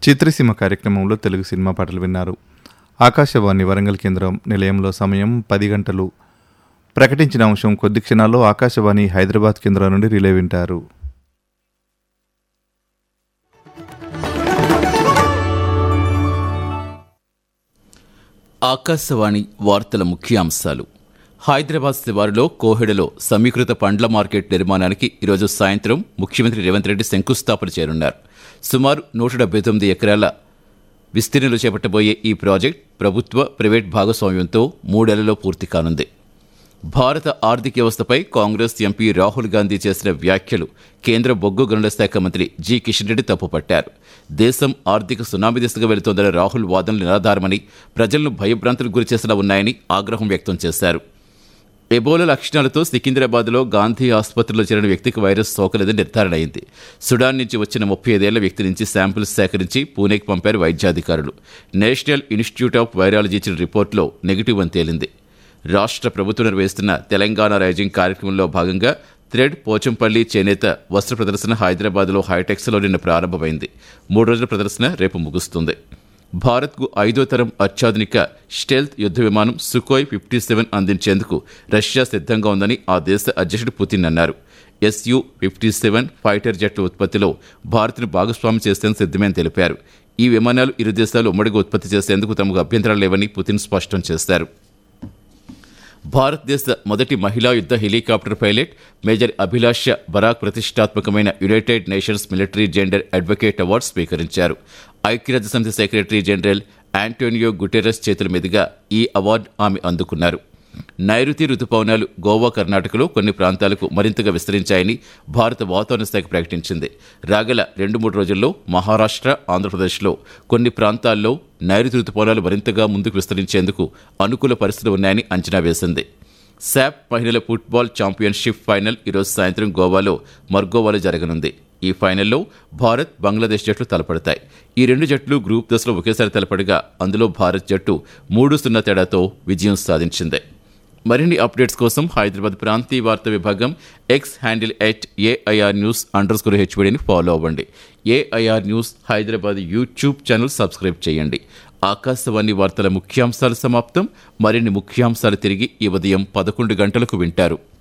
చిత్రసీమ కార్యక్రమంలో తెలుగు సినిమా పాటలు విన్నారు ఆకాశవాణి వరంగల్ కేంద్రం నిలయంలో సమయం పది గంటలు ప్రకటించిన అంశం కొద్ది క్షణాల్లో ఆకాశవాణి హైదరాబాద్ కేంద్రం నుండి రిలే వింటారు ఆకాశవాణి వార్తల ముఖ్యాంశాలు హైదరాబాద్ శివారులో కోహెడలో సమీకృత పండ్ల మార్కెట్ నిర్మాణానికి ఈరోజు సాయంత్రం ముఖ్యమంత్రి రేవంత్ రెడ్డి శంకుస్థాపన చేరున్నారు సుమారు నూట డెబ్బై తొమ్మిది ఎకరాల విస్తీర్ణంలో చేపట్టబోయే ఈ ప్రాజెక్ట్ ప్రభుత్వ ప్రైవేట్ భాగస్వామ్యంతో మూడేళ్లలో పూర్తి కానుంది భారత ఆర్థిక వ్యవస్థపై కాంగ్రెస్ ఎంపీ రాహుల్ గాంధీ చేసిన వ్యాఖ్యలు కేంద్ర బొగ్గు గనుల శాఖ మంత్రి జి కిషన్ రెడ్డి తప్పుపట్టారు దేశం ఆర్థిక సునామీ దిశగా వెళుతోందన్న రాహుల్ వాదనలు నిరాధారమని ప్రజలను భయభ్రాంతులకు గురిచేసేలా ఉన్నాయని ఆగ్రహం వ్యక్తం చేశారు ఎబోలా లక్షణాలతో సికింద్రాబాద్లో గాంధీ ఆసుపత్రిలో చేరిన వ్యక్తికి వైరస్ సోకలేదని నిర్ధారణ అయింది సుడాన్ నుంచి వచ్చిన ముప్పై ఐదేళ్ల వ్యక్తి నుంచి శాంపిల్స్ సేకరించి పూణేకి పంపారు వైద్యాధికారులు నేషనల్ ఇన్స్టిట్యూట్ ఆఫ్ వైరాలజీ ఇచ్చిన రిపోర్టులో నెగిటివ్ అని తేలింది రాష్ట్ర ప్రభుత్వం నిర్వహిస్తున్న తెలంగాణ రైజింగ్ కార్యక్రమంలో భాగంగా థ్రెడ్ పోచంపల్లి చేనేత వస్త్ర ప్రదర్శన హైదరాబాద్లో హైటెక్స్లో నిన్న ప్రారంభమైంది మూడు రోజుల ప్రదర్శన రేపు ముగుస్తుంది భారత్కు ఐదో తరం అత్యాధునిక స్టెల్త్ యుద్ధ విమానం సుకోయ్ ఫిఫ్టీ సెవెన్ అందించేందుకు రష్యా సిద్ధంగా ఉందని ఆ దేశ అధ్యక్షుడు పుతిన్ అన్నారు ఎస్యు ఫిఫ్టీ సెవెన్ ఫైటర్ జట్ల ఉత్పత్తిలో భారత్ను భాగస్వామి చేసేందుకు సిద్ధమని తెలిపారు ఈ విమానాలు ఇరు దేశాలు ఉమ్మడిగా ఉత్పత్తి చేసేందుకు తమకు అభ్యంతరాలు లేవని పుతిన్ స్పష్టం చేశారు భారతదేశ మొదటి మహిళా యుద్ధ helicopter pilot major Abhilasha Barak ప్రతిష్టాత్మకమైన united nations military gender advocate award స్వీకరించారు ఐక్యరాజ్య సమితి సెక్రటరీ జనరల్ ఆంటోనియో గుటెరస్ చేతుల మీదుగా ఈ అవార్డు ఆమె అందుకున్నారు నైరుతి రుతుపవనాలు గోవా కర్ణాటకలో కొన్ని ప్రాంతాలకు మరింతగా విస్తరించాయని భారత వాతావరణ శాఖ ప్రకటించింది రాగల రెండు మూడు రోజుల్లో మహారాష్ట్ర ఆంధ్రప్రదేశ్లో కొన్ని ప్రాంతాల్లో నైరుతి రుతుపవనాలు మరింతగా ముందుకు విస్తరించేందుకు అనుకూల పరిస్థితులు ఉన్నాయని అంచనా వేసింది శాప్ మహిళల ఫుట్బాల్ ఛాంపియన్షిప్ ఫైనల్ ఈరోజు సాయంత్రం గోవాలో మర్గోవాలో జరగనుంది ఈ ఫైనల్లో భారత్ బంగ్లాదేశ్ జట్లు తలపడతాయి ఈ రెండు జట్లు గ్రూప్ దశలో ఒకేసారి తలపడగా అందులో భారత్ జట్టు మూడు సున్నా తేడాతో విజయం సాధించింది మరిన్ని అప్డేట్స్ కోసం హైదరాబాద్ ప్రాంతీయ వార్తా విభాగం X handle at AIR news under score హెచ్వడిని ఫాలో అవ్వండి AIR news Hyderabad YouTube channel subscribe చేయండి ఆకాశవాణి వార్తల ముఖ్యాంశాలు సమాప్తం మరిన్ని ముఖ్యాంశాలు తిరిగి ఈ ఉదయం పదకొండు గంటలకు వింటారు